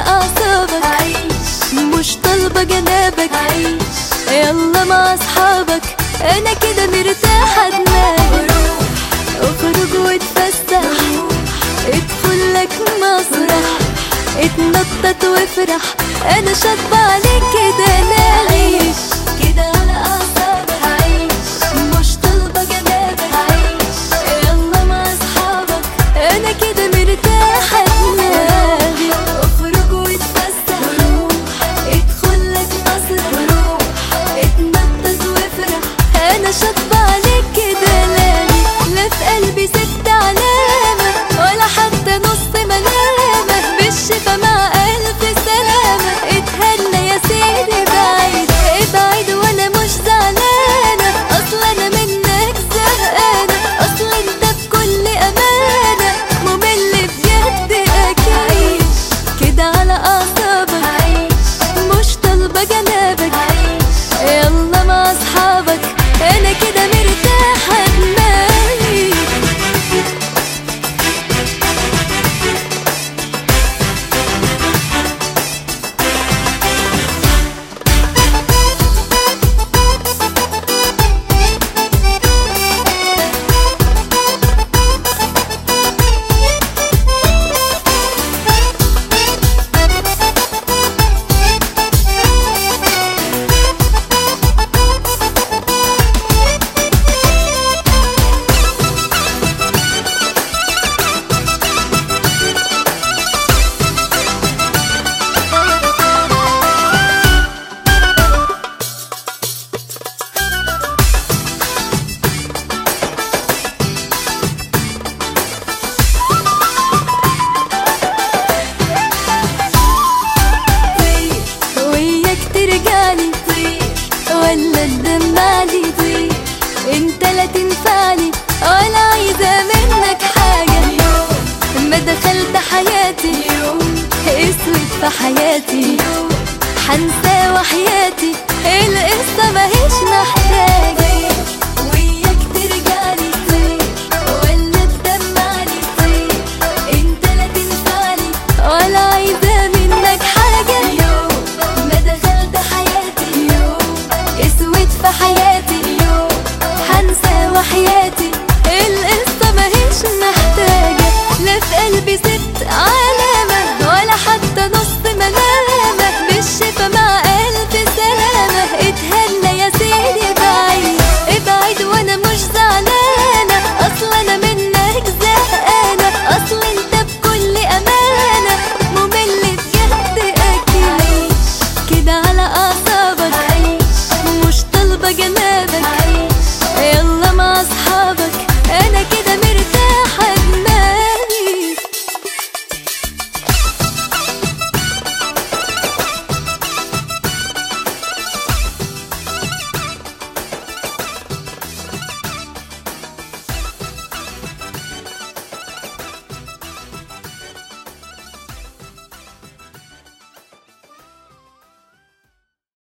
اعصابك عيش مش طالبة جنابك عيش يلا مع اصحابك انا كده مرتاحة دماغي روح اخرج واتفسح ادخل لك مسرح اتنطط وافرح انا شاطبة عليك كده نعيش كده على اعصابك عيش مش طالبة جنابك عيش يلا مع اصحابك انا كده مرتاحة دماغي اخرج واتفسح ادخل لك مسرح روح اتنطط وافرح انا شاطبة عليك كده لاغي لا في قلبي ست علامة ولا حتى نص ملامة بالشفا مع ألف سلامة اتهنى يا سيدي بعيد ابعد وانا مش زعلانة اصل انا منك زهقانة اصل انت بكل امانة ممل بجد اكيد كده على اعصابك عيش مش طالبة جنابك عيش يلا مع اصحابك انا كده مرتاحة دماغي طير وياك ترجعلي طير ولا تدمعلي طير انت لا تنفعلي ولا عايزة منك حاجة يوم ما دخلت حياتي يوم اسود في حياتي يوم حنسى وحياتي القصة ماهيش محتاجة طير وياك ترجعلي طير ولا تدمعلي طير انت لا تنفعلي ولا عايزة منك حاجة يوم ما دخلت حياتي يوم اسود في حياتي يوم حنسى وحياتي القصة ماهيش محتاجة لا في قلبي ست